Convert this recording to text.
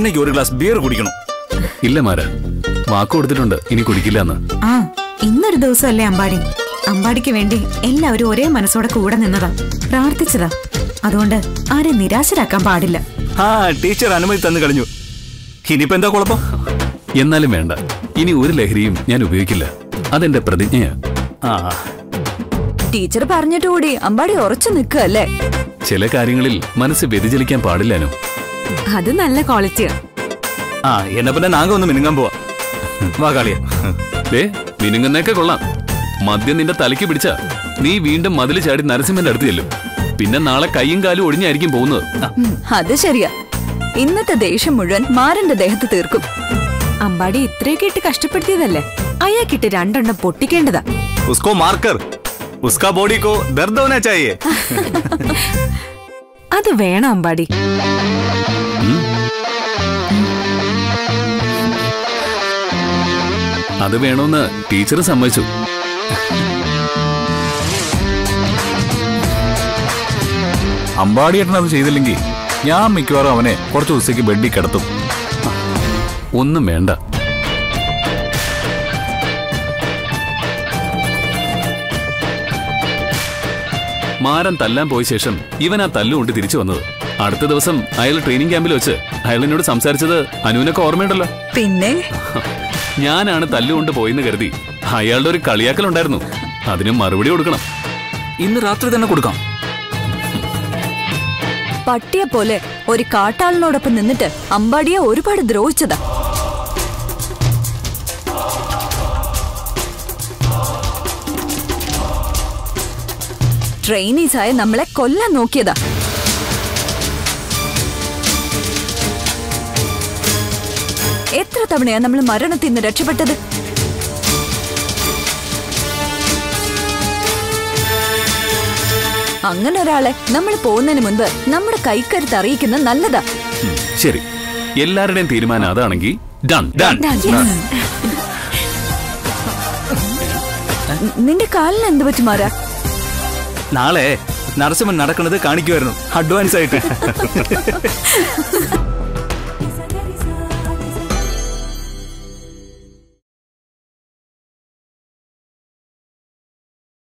இன்னைக்கு ஒரு class pier குடிக்கணும் ഇല്ല മാര വാക്ക് കൊടുത്തിട്ടുണ്ട് ഇനി കുടിക്കില്ല എന്ന് ആ ഇന്നൊരു ദിവസമല്ലേ അമ്പാടി അമ്പാടിക്ക് വേണ്ടി എല്ലാവരും ഒരേ മനസ്സോടെ കൂടെ നിന്നതാ പ്രാർത്ഥിച്ചതാ അതുകൊണ്ട് ആരെ നിരാശരാക്കാൻ പാടില്ല ആ ടീച്ചർ അനുമതി തന്നു കഴിഞ്ഞു ഇനിയിപ്പോ എന്താ കുഴപ്പം എന്നാലും വേണ്ട ഇനി ഒരു ലഹരിയും ഞാൻ ഉപയോഗിക്കില്ല അതെന്റെ പ്രതിജ്ഞയാ ആ ടീച്ചർ പറഞ്ഞിട്ട് കൂടി അമ്പാടി ഉറച്ചു നിൽക്കല്ലേ ചില കാര്യങ്ങളിൽ മനസ്സ് വ്യതിചലിക്കാൻ പാടില്ലാനോ അത് നല്ല ക്വാളിറ്റിയാ ആ എന്നാ പിന്നെ നാങ്ക ഒന്ന് മിനുങ്ങാൻ പോവാ വാ കാളിയ ദേ മിനുങ്ങുന്നേക്കെ കൊള്ളാം മദ്യം നിന്റെ തലയ്ക്ക് പിടിച്ച നീ വീണ്ടും മതില് ചാടി നരസിംഹന്റെ അടുത്ത് ചെല്ലും പിന്നെ നാളെ കൈയും കാലും ഒടിഞ്ഞായിരിക്കും പോകുന്നത് ആ, ഉം, അത് ശരിയാ ഇന്നത്തെ ദേഷ്യം മുഴുവൻ മാരന്റെ ദേഹത്ത് തീർക്കും അമ്പാടി ഇത്രയൊക്കെ ഇട്ട് കഷ്ടപ്പെടുത്തിയതല്ലേ അയാൾക്കിട്ട് രണ്ടെണ്ണം പൊട്ടിക്കേണ്ടതാ उसको मारकर उसका बॉडी को दर्द होना चाहिए അത് വേണം അമ്പാടി അത് വേണമെന്ന് ടീച്ചർ സമ്മതിച്ചു അമ്പാടിയേട്ടൻ അത് ചെയ്തില്ലെങ്കിൽ ഞാൻ മിക്കവാറും അവനെ കുറച്ച് ദിവസത്തേക്ക് ബെഡിൽ കിടത്തും ഒന്നും വേണ്ട മാരൻ തല്ലാൻ പോയ ശേഷം ഇവൻ ആ തല്ലുകൊണ്ട് തിരിച്ചു വന്നത് അടുത്ത ദിവസം അയാൾ ട്രെയിനിങ് ക്യാമ്പിൽ വെച്ച് അയാൾ എന്നോട് സംസാരിച്ചത് അനുവിനൊക്കെ ഓർമ്മയുണ്ടല്ലോ പിന്നെ ഞാനാണ് തല്ലുകൊണ്ട് പോയെന്ന് കരുതി അയാളുടെ ഒരു കളിയാക്കലുണ്ടായിരുന്നു അതിന് മറുപടി കൊടുക്കണം ഇന്ന് രാത്രി തന്നെ കൊടുക്കാം പട്ടിയെ പോലെ ഒരു കാട്ടാളിനോടൊപ്പം നിന്നിട്ട് അമ്പാടിയെ ഒരുപാട് ദ്രോഹിച്ചതാ ട്രെയിനീസായ നമ്മളെ കൊല്ലാൻ നോക്കിയതാ എത്ര തവണയാ നമ്മൾ മരണത്തിൽ നിന്ന് രക്ഷപ്പെട്ടത് അങ്ങനെ ഒരാളെ നമ്മൾ പോകുന്നതിന് മുൻപ് നമ്മുടെ കൈക്കരുത്ത് അറിയിക്കുന്ന നല്ലതാ ഉം, ശരി എല്ലാവരുടെയും തീരുമാനം അതാണെങ്കിൽ ഡൺ ഡൺ നിന്റെ കാലിന് എന്ത് പറ്റി മാറാ നാളെ നരസിംഹൻ നടക്കുന്നത് കാണിക്കുമായിരുന്നു അഡ്വാൻസ് ആയിട്ട്